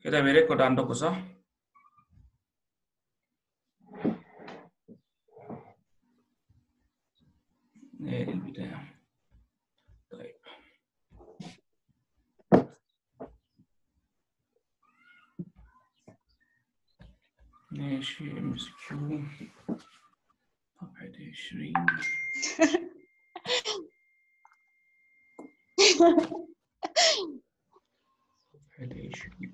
كده بيريكورد عندكم صح؟ ايه البتاع طيب ماشي ام اس كيو صفحة عشرين صفحة عشرين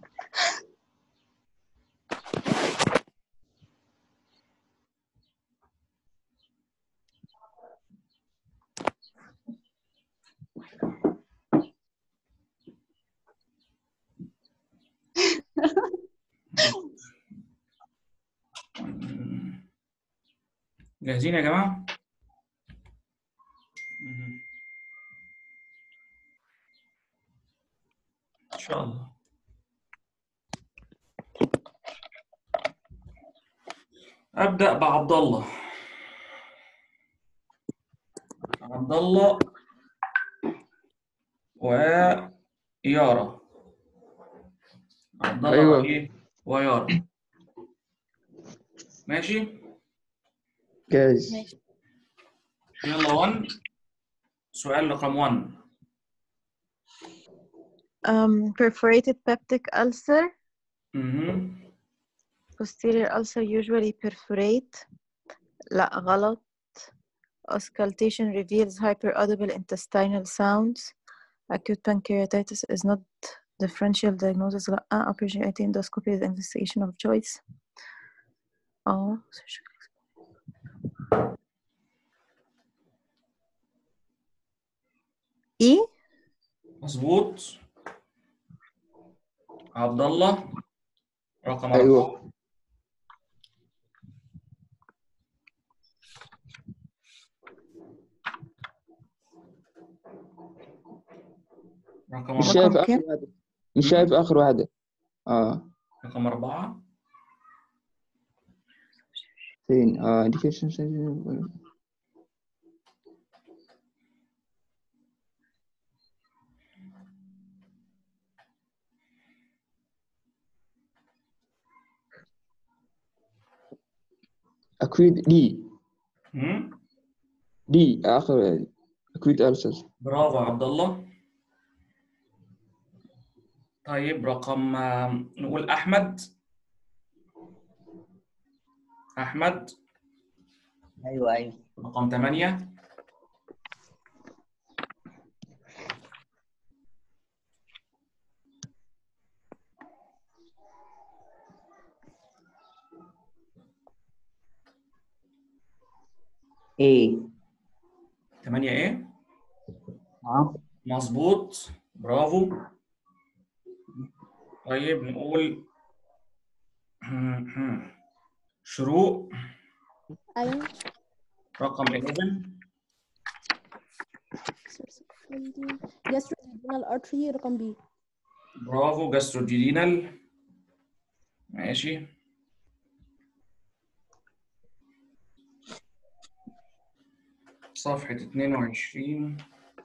جاهزين يا جماعة؟ مهم. إن شاء الله أبدأ بعبد الله عبد الله ويارا عبد الله أيوة. وإيه؟ ويارا ماشي؟ جاهز ماشي يلا 1 سؤال رقم 1 Um, perforated peptic ulcer. مهم. Posterior ulcer usually perforate. لا غلط. Auscultation reveals hyperaudible intestinal sounds. Acute pancreatitis is not differential diagnosis. لا. Upper GI endoscopy is investigation of choice. اه E مظبوط عبد الله رقم أربعة أيوة رقم مش أربعة شايف رقم آخر كام؟ واحدة مش شايف آخر واحدة اه رقم أربعة فين اه education center. أكيد دي هم؟ دي آخر أكيد ألسس برافو يا عبد الله طيب رقم آه، نقول أحمد أحمد ايوه ايوه رقم ثمانية ايه ثمانية إيه؟ اه مظبوط برافو طيب نقول شروق ايوه رقم 11 جاستروجينال ارتري رقم بي برافو جاستروجينال ماشي صفحة 22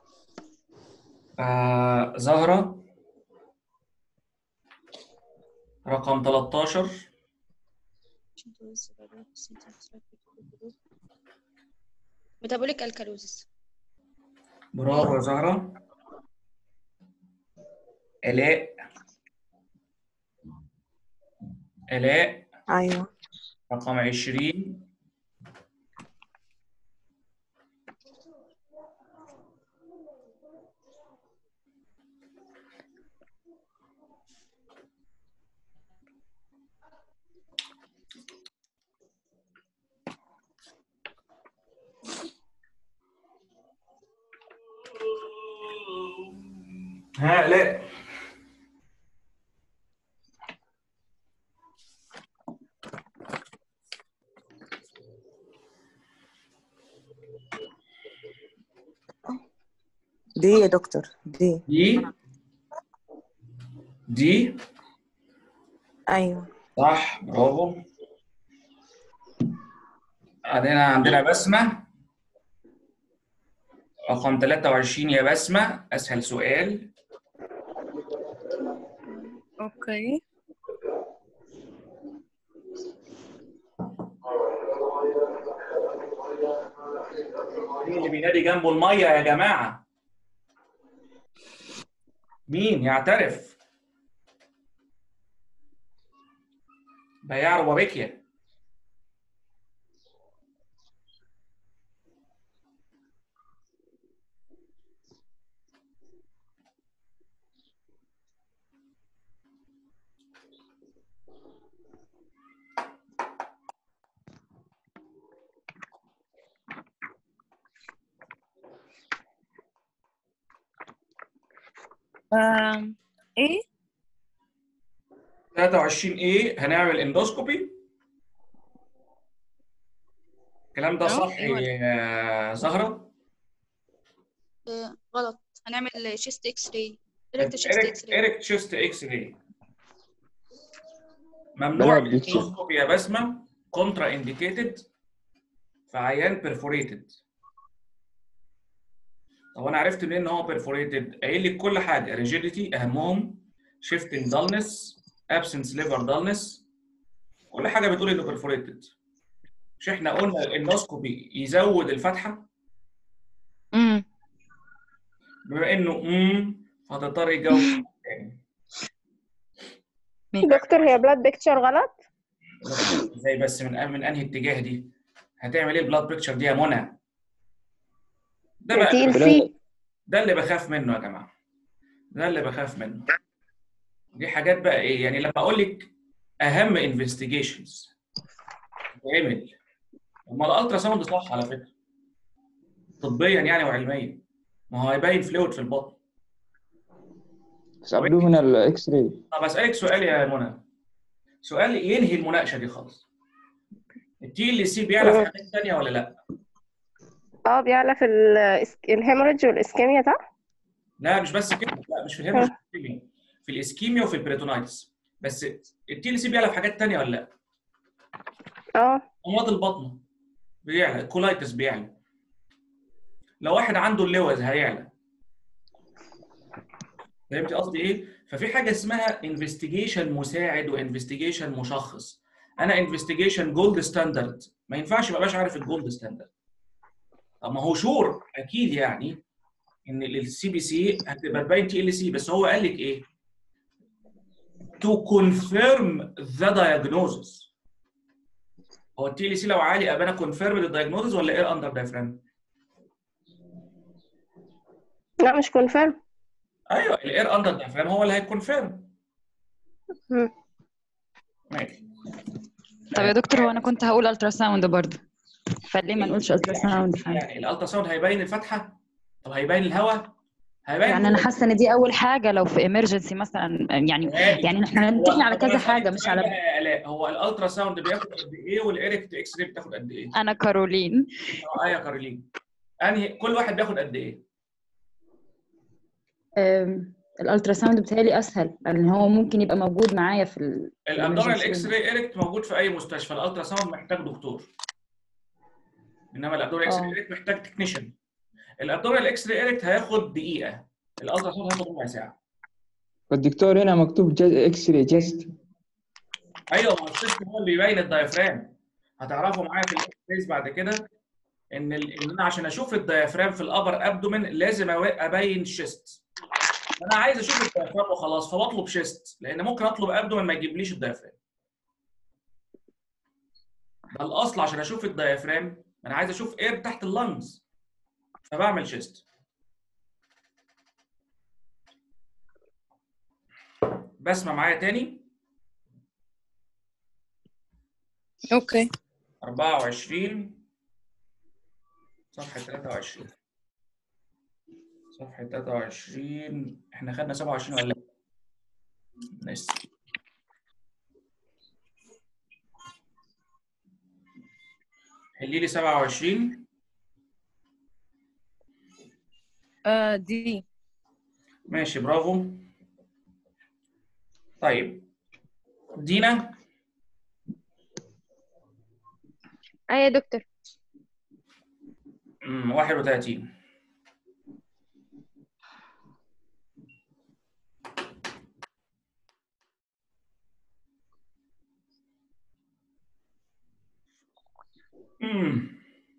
آه زهرة رقم 13 metabolic alkalosis برافو يا زهرة آلاء آلاء أيوة رقم 20 ها آلاء دي يا دكتور دي دي دي أيوة صح برافو بعدين عندنا بسمة رقم 23 يا بسمة أسهل سؤال أوكي مين اللي بينادي جنبه الميه يا جماعه مين يعترف بياع روبابيكيا آم، ايه 23 ايه هنعمل اندوسكوبي الكلام ده اه، صح ايوه. يا زهره آه، غلط هنعمل شيست اكس راي دايركت شيست اكس ايريك راي ايريك تشيست اكس راي ممنوع بلا بيكتشر. الاندوسكوبي يا بسمه كونترا انديكيتد في عيان بيرفوريتد طب انا عرفت منين ان هو بيرفوريتد قايل لي كل حاجه ريجيديتي اهمهم شيفتنج دالنس ابسنس ليفر دالنس كل حاجه بتقول انه بيرفوريتد مش احنا قلنا الاندوسكوبي يزود الفتحه امم بما انه امم فهتضطر يجاوب تاني دكتور هي بلاد بيكتشر غلط زي بس من من انهي اتجاه دي هتعمل ايه البلاد بيكتشر دي يا منى ده بقى تي ال بلا- سي ده اللي بخاف منه يا جماعه ده اللي بخاف منه دي حاجات بقى ايه يعني لما اقول لك اهم انفستيجيشنز تعمل امال الالترا ساوند صح على فكره طبيا يعني وعلميا ما هو هيبين فلويد في البطن بس عبدوه من الاكس راي طب اسالك سؤال يا منى سؤال ينهي المناقشه دي خالص التي ال سي بيعرف حاجات ثانيه ولا لا؟ اه بيعلى في الهيموريدج والاسكيميا صح؟ لا مش بس كده لا مش في الهيموريج في الاسكيميا وفي البريتونايتس بس التي ال سي بيعلى في حاجات ثانيه ولا لا؟ اه امراض البطن بيعلى كولايتس بيعلى لو واحد عنده اللوز هيعلى فهمت قصدي ايه؟ ففي حاجه اسمها انفستيجيشن مساعد وانفستيجيشن مشخص انا انفستيجيشن جولد ستاندرد ما ينفعش ما ابقاش عارف الجولد ستاندرد طب ما هو شور اكيد يعني ان السي بي سي هتبقى تبين تي ال سي بس هو قال لك ايه؟ to confirm the diagnosis هو التي ال سي لو عالي ابقى انا كونفيرم الدايجنوزز ولا ايه اندر دايفرام؟ لا مش كونفيرم ايوه الاير اندر دايفرام هو اللي هيكونفيرم مم. ماشي طب يا دكتور هو انا كنت هقول الترا ساوند برضه فليه ما نقولش الترا ساوند يعني الالترا ساوند هيبين الفتحه طب هيبين الهواء هيبين يعني انا حاسه ان دي اول حاجه لو في ايمرجنسي مثلا يعني يعني احنا هنتكلم على كذا حاجه مش على يا الاء هو الالترا ساوند بياخد قد ايه والايركت اكس راي بتاخد قد ايه؟ انا كارولين اه يا كارولين انهي كل واحد بياخد قد ايه؟ أم، الالترا ساوند بتهيألي اسهل لان هو ممكن يبقى موجود معايا في ال... الابدومينال emergency اكس راي ايركت موجود في اي مستشفى الالترا ساوند محتاج دكتور انما الابدومينال اكس راي اه. ايركت محتاج تكنيشن الابدومينال اكس راي ايركت هياخد دقيقه الالترا ساوند هياخد ربع ساعه والدكتور هنا مكتوب جز... اكس راي جست ايوه ما هو السيستم هو اللي بيبين الدايفرام هتعرفوا معايا في الاكس بعد كده ان ال... ان انا عشان اشوف الدايفرام في الابر ابدومين لازم أو- ابين شيست انا عايز اشوف الدايفرام وخلاص فبطلب شيست لان ممكن اطلب ابدومين ما يجيبليش الدايفرام ده الاصل عشان اشوف الدايفرام انا عايز اشوف اير تحت اللنجز فبعمل شيست بسمع معايا تاني اوكي 24 صفحة 23 صفحة 23 احنا خدنا 27 ولا لا؟ لسه حلي لي 27 آه دي ماشي برافو طيب دينا اي يا دكتور مم، 31 مم.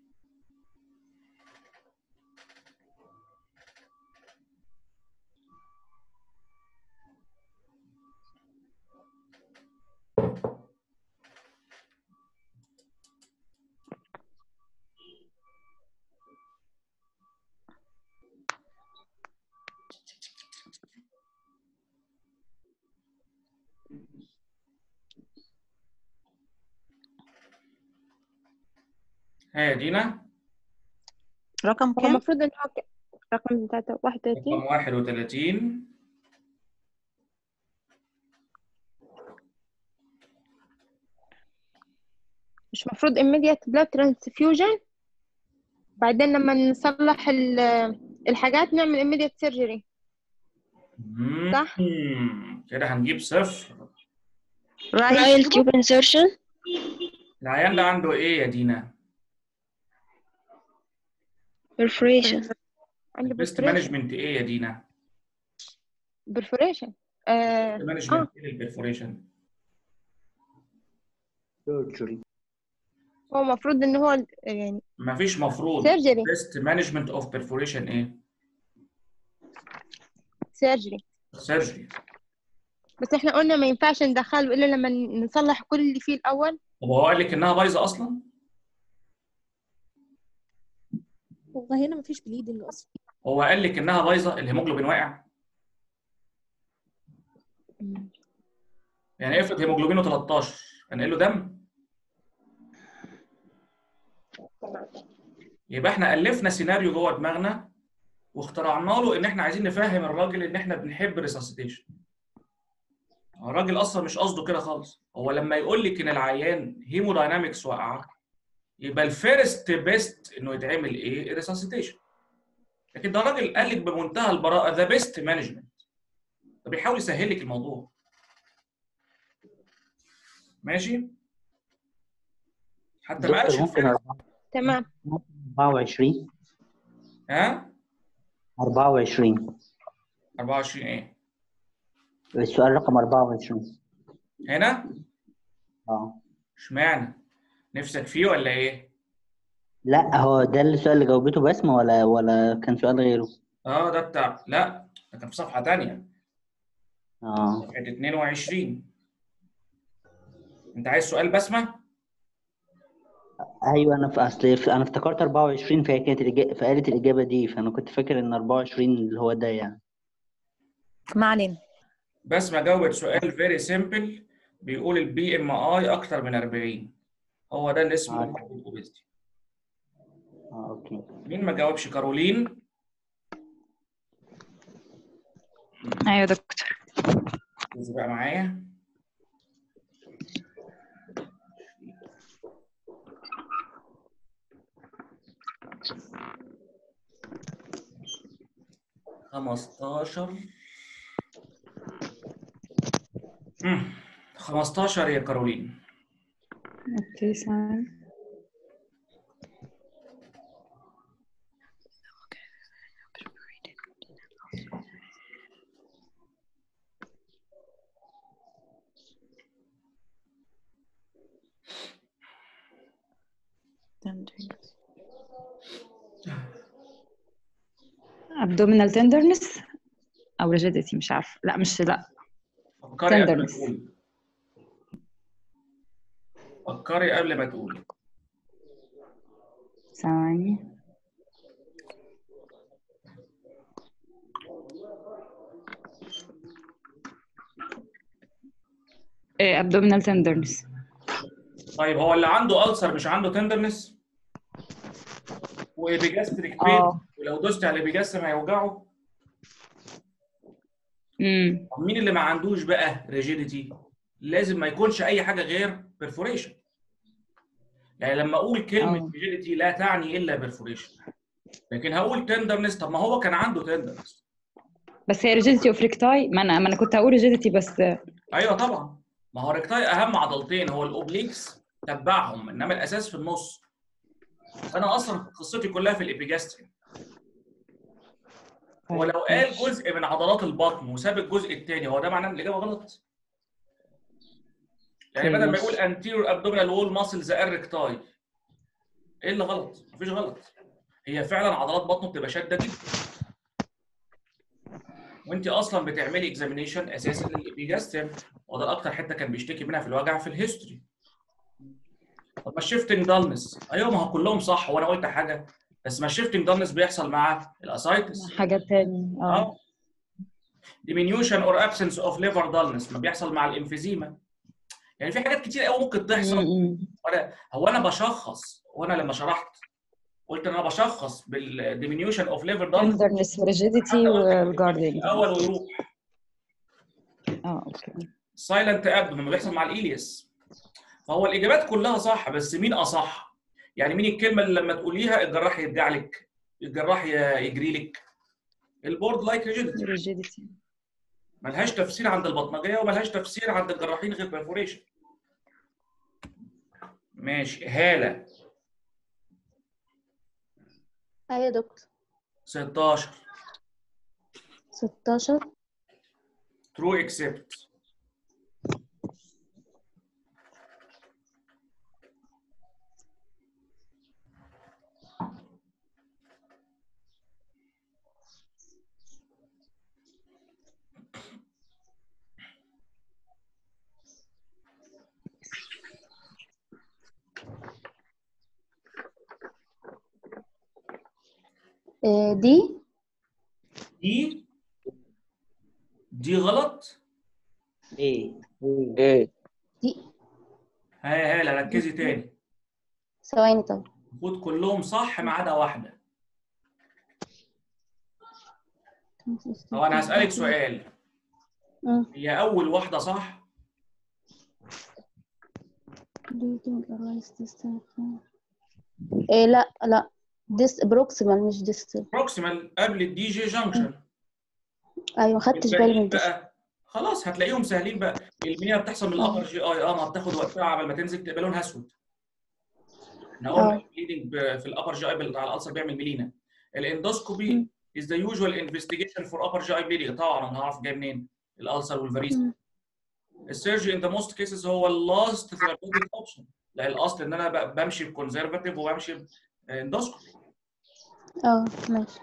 ها يا دينا رقم هو كام؟ المفروض ان هو ك- رقم بتاعته 31 رقم 31 مش المفروض immediate blood transfusion بعدين لما نصلح ال- الحاجات نعمل immediate surgery صح؟ مم. كده هنجيب صفر Right tube insertion العيان ده عنده ايه يا دينا؟ perforation عنده بيست perforation مانجمنت ايه يا دينا؟ perforation آه مانجمنت ايه للبرفوريشن؟ سيرجري هو المفروض ان هو يعني مفيش مفروض surgery بيست مانجمنت اوف برفوريشن ايه؟ surgery سيرجري بس احنا قلنا ما ينفعش ندخله الا لما نصلح كل اللي فيه الاول طب هو قال لك انها بايظه اصلا؟ والله هنا مفيش بليدنج اصلا هو قال لك انها بايظه الهيموجلوبين واقع؟ يعني افرض هيموجلوبينه 13 هنقل له دم؟ يبقى احنا الفنا سيناريو جوه دماغنا واخترعنا له ان احنا عايزين نفهم الراجل ان احنا بنحب الريساسيتيشن الراجل اصلا مش قصده كده خالص هو لما يقول لك ان العيان هيموداينامكس واقعه يبقى الفيرست بيست انه يتعمل ايه الريساسيتيشن لكن ده راجل قال لك بمنتهى البراءه ذا بيست مانجمنت فبيحاول يسهل لك الموضوع ماشي حتى ما قالش دكتور ممكن الفيرست. تمام 24 ها 24 24 ايه السؤال رقم 24 هنا اه اشمعنى نفسك فيه ولا ايه لا هو ده السؤال اللي جاوبته بسمة ولا ولا كان سؤال غيره اه ده بتاع لا ده كان في صفحه تانية اه صفحه 22 انت عايز سؤال بسمه ايوه انا في اصل في- انا افتكرت 24 فهي كانت الإجابة فقالت الاجابه دي فانا كنت فاكر ان 24 اللي هو ده يعني ما علينا بسمه جاوبت سؤال فيري سيمبل بيقول البي ام اي اكتر من 40 هو ده اللي اسمه آه. obesity. اه اوكي مين ما جاوبش كارولين ايوه دكتور ركز بقى معايا خمستاشر مم. خمستاشر يا كارولين اوكي ثواني abdominal tenderness او rigidity مش عارفه لا مش لا فكري قبل ما Tenderness. تقولي فكري قبل ما تقولي ثواني إيه abdominal tenderness طيب هو اللي عنده ألسر مش عنده تندرنس وبيجاستريك بين اه ولو دوست على البيجاستر هيوجعه امم طب مين اللي ما عندوش بقى ريجيديتي لازم ما يكونش اي حاجه غير بيرفوريشن يعني لما اقول كلمه اه ريجيديتي لا تعني الا بيرفوريشن لكن هقول تندرنس طب ما هو كان عنده تندرنس بس هي rigidity of recti ما انا ما انا كنت هقول rigidity بس ايوه طبعا ما هو ريكتاي اهم عضلتين هو الاوبليكس تبعهم انما الاساس في النص انا اصلا قصتي كلها في الابيجاستري هو لو قال جزء من عضلات البطن وساب الجزء الثاني هو ده معناه ان الاجابه غلط يعني بدل ما يقول anterior abdominal wall muscles الريكتاي ايه اللي غلط؟ مفيش غلط هي فعلا عضلات بطنه بتبقى شاده جدا وانت اصلا بتعملي اكزامينيشن اساسا للابيجاستريم وده اكتر حته كان بيشتكي منها في الوجع في الهيستوري طب ما الشيفتنج دالنس ايوه ما هو كلهم صح وانا قلت حاجه بس ما الشيفتنج دالنس بيحصل مع الاسايتس حاجات تاني اه اه diminution or absence of liver dullness ما بيحصل مع الانفيزيما يعني في حاجات كتير قوي ممكن تحصل م- م. وانا هو انا بشخص وانا لما شرحت قلت ان انا بشخص بالديمينيوشن اوف ليفر dullness tenderness rigidity والجاردنج الاول ويروح اه اوكي سايلنت اب لما بيحصل مع الايليس فهو الاجابات كلها صح بس مين اصح؟ يعني مين الكلمه اللي لما تقوليها الجراح يرجع لك الجراح ي- يجري لك البورد لايك ريجيديتي rigidity ملهاش تفسير عند البطنجيه وملهاش تفسير عند الجراحين غير برفوريشن ماشي هاله ايوه يا دكتور 16 16 ترو اكسبت آه، دي دي دي غلط ايه ايه ايه دي ها يا هاله ركزي تاني ثواني طب المفروض كلهم صح ما عدا واحده طب انا هسالك سؤال مم. هي اول واحده صح إيه لا لا ديس بروكسيمال مش ديستال بروكسيمال قبل الدي جي جانكشن ايوه ما خدتش بالي من ديستال بقى خلاص هتلاقيهم سهلين بقى المنيه بتحصل من الابر جي اي اه ما بتاخد وقتها على ما تنزل تبقى لونها اسود احنا قلنا اه. البليدنج في الابر جي اي بتاع الالسر بيعمل ميلينا الاندوسكوبي is the usual investigation for upper GI bleeding طبعا انا هعرف جاي منين الالسر والفاريس مم. السيرجي in the most cases هو اللاست therapeutic option لا الاصل ان انا ب- بمشي بكونزرفاتيف وبمشي باندوسكوبي اه ماشي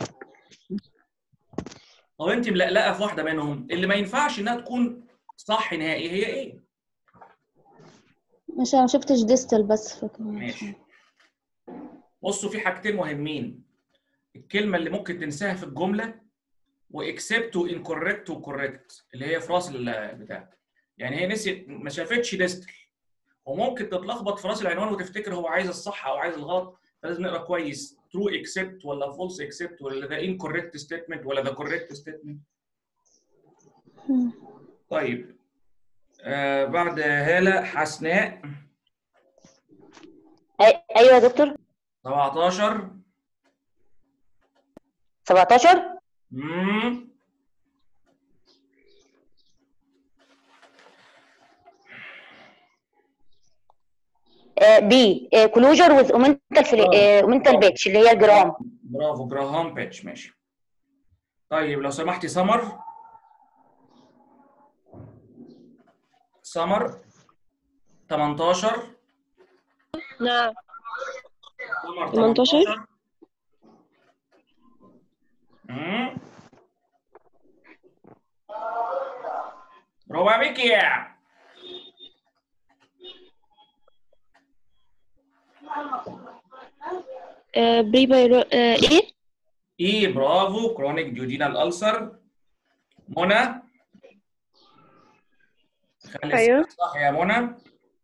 طب انت ملقلقه في واحده منهم اللي ما ينفعش انها تكون صح نهائي هي ايه؟ مش انا ما شفتش ديستال بس فكرة ماشي بصوا في حاجتين مهمين الكلمه اللي ممكن تنساها في الجمله واكسبت وانكوركت وكوركت اللي هي في راس البتاع يعني هي نسيت ما شافتش ديستل وممكن تتلخبط في راس العنوان وتفتكر هو عايز الصح او عايز الغلط فلازم نقرا كويس ترو اكسبت ولا فولس اكسبت ولا ده انكوركت ستيتمنت ولا ده كوركت ستيتمنت مم. طيب آه بعد هاله حسناء أي- ايوه يا دكتور 17 17 مم. بي كلوجر وذ اومنتال اومنتال بيتش اللي هي الجرام برافو جراهام باتش ماشي طيب لو سمحتي سمر سمر 18 نعم سمر 18 مم. برافو عليك يا بري بايرو ايه ايه برافو كرونيك ديودينال ألسر منى خلي أيوه. السؤال صح يا منى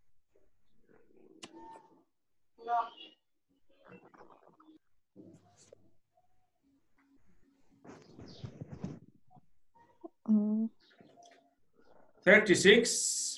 مم. 36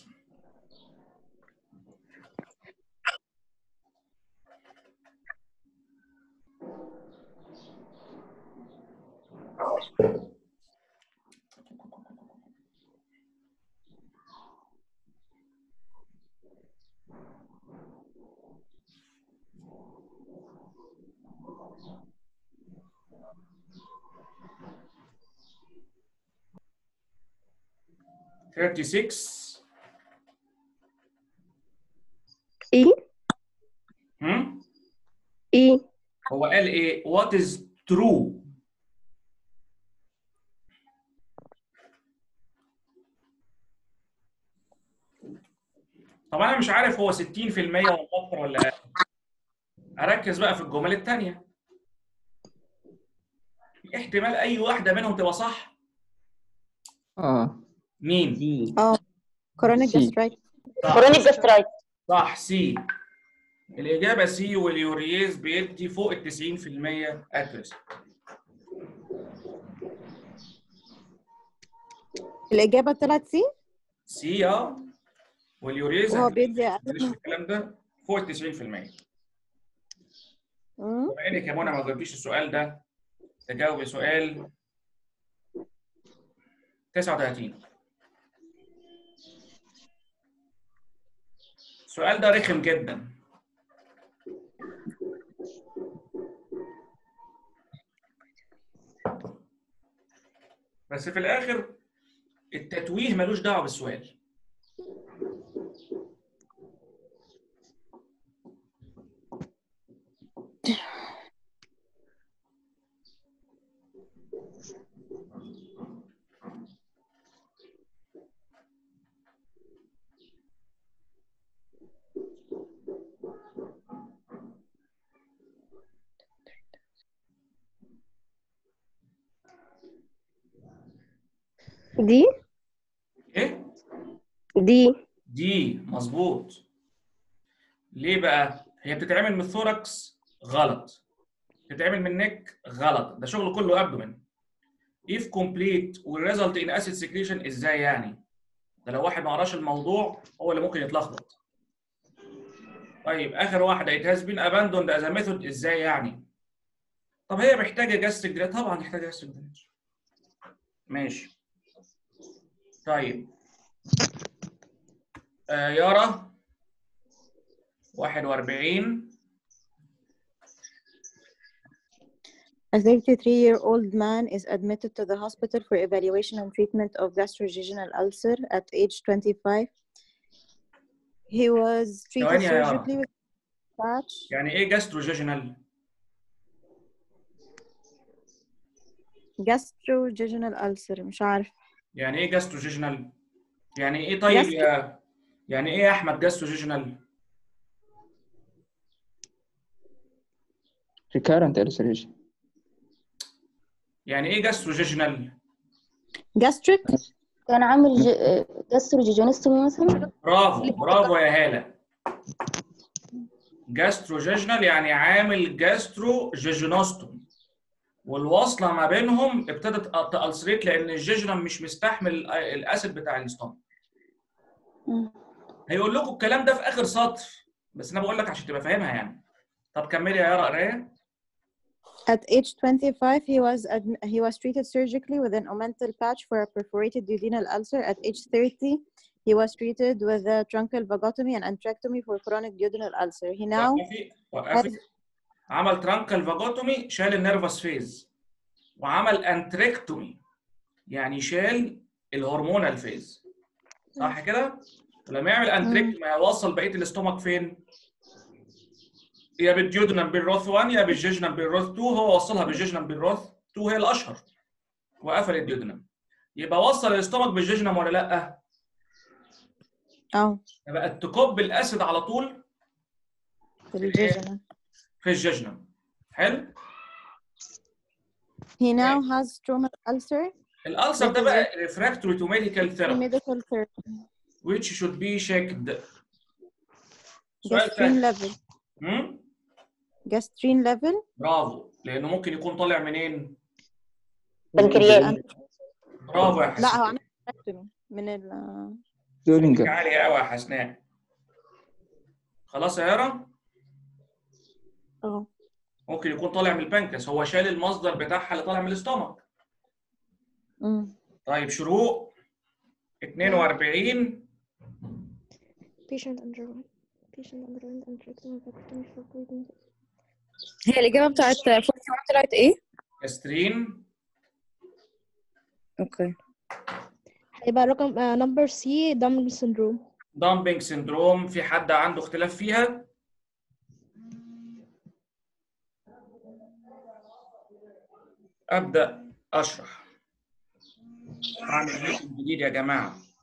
36 ايه هم هو قال ايه what is true طبعا انا مش عارف هو 60% ولا اكتر ولا اقل اركز بقى في الجمل الثانيه احتمال اي واحده منهم تبقى صح اه مين دي اه كورونيك سي. جاسترايت كورونيك جاسترايت صح سي الإجابة سي واليوريز بيدي فوق ال 90% اكيرسي الإجابة طلعت سي سي اه واليوريز وهو هتلاقي بيدي أقل مفيش الكلام ده فوق ال 90% مم. بما انك يا منى ما جاوبتيش السؤال ده تجاوبي سؤال 39 السؤال ده رخم جدا بس في الاخر التتويه ملوش دعوه بالسؤال دي ايه دي دي مظبوط ليه بقى هي بتتعمل من الثوركس غلط بتتعمل من النك غلط ده شغل كله ابدومن if complete will result in acid secretion ازاي يعني ده لو واحد ما قراش الموضوع هو اللي ممكن يتلخبط طيب اخر واحده it has been abandoned as a method ازاي يعني طب هي محتاجه جاستريك دريت طبعا محتاجه جاستريك دريت ماشي طيب آه يارا 41 A 33-year-old man is admitted to the hospital for evaluation and treatment of gastrointestinal ulcer at age 25. He was treated ثواني يا يارا. surgically with patch. يعني ايه جاستروجيجينال gastrointestinal ulcer مش عارف يعني ايه جاستروجيجينال يعني ايه طيب يا يعني ايه يا احمد جاستروجيجينال recurrent ulceration يعني ايه جاستروجيجينال gastric كان عامل ج... جاستروجيجونستومي مثلا برافو برافو يا هاله جاستروجيجينال يعني عامل جاستروجيجينوستوم والوصله ما بينهم ابتدت تألسريت لان الجيجنم مش مستحمل ال- الاسيد بتاع الاستومك مم. هيقول لكم الكلام ده في اخر سطر بس انا بقول لك عشان تبقى فاهمها يعني طب كملي يا يارا قرايه At age 25, he was adm- he was treated surgically with an omental patch for a perforated duodenal ulcer. At age 30, he was treated with a truncal vagotomy and antrectomy for chronic duodenal ulcer. He now وقفي وقفي عمل ترانكال فاجوتومي شال النيرفس فيز وعمل انتريكتومي يعني شال الهرمونال فيز صح كده؟ ولما يعمل انتريكتومي هيوصل بقيه الاستومك فين؟ يا بالديودنم بالروث 1 يا بالجيجنم بالروث 2 هو وصلها بالجيجنم بالروث 2 هي الاشهر وقفل الديودنم يبقى وصل الاستومك بالجيجنم ولا لا؟ اه يبقى تكب الاسيد على طول في الجيجنال. في الجيجنم حلو؟ He now has stromal ulcer. الالسر ده بقى refractory to medical في therapy medical therapy. which should be checked سؤال Gastrine سهل level. هم؟ Gastrine level. برافو لانه ممكن يكون طالع منين؟ بنكرياس برافو يا لا حسناء هو عمل hysterectomy من ال زولينجر عالي قوي يا حسناء خلاص يا يارا اه ممكن يكون طالع من البنكس هو شال المصدر بتاعها اللي طالع من الاستومك أمم. طيب شروق 42 patient underwent patient underwent andrectomy vasectomy for bleeding هي الإجابة بتاعت 41 طلعت إيه؟ كاسترين أوكي هيبقى رقم نمبر سي دامبل سندروم دامبينج سندروم في حد عنده اختلاف فيها ابدا اشرح اعمل ميتنج جديد يا جماعه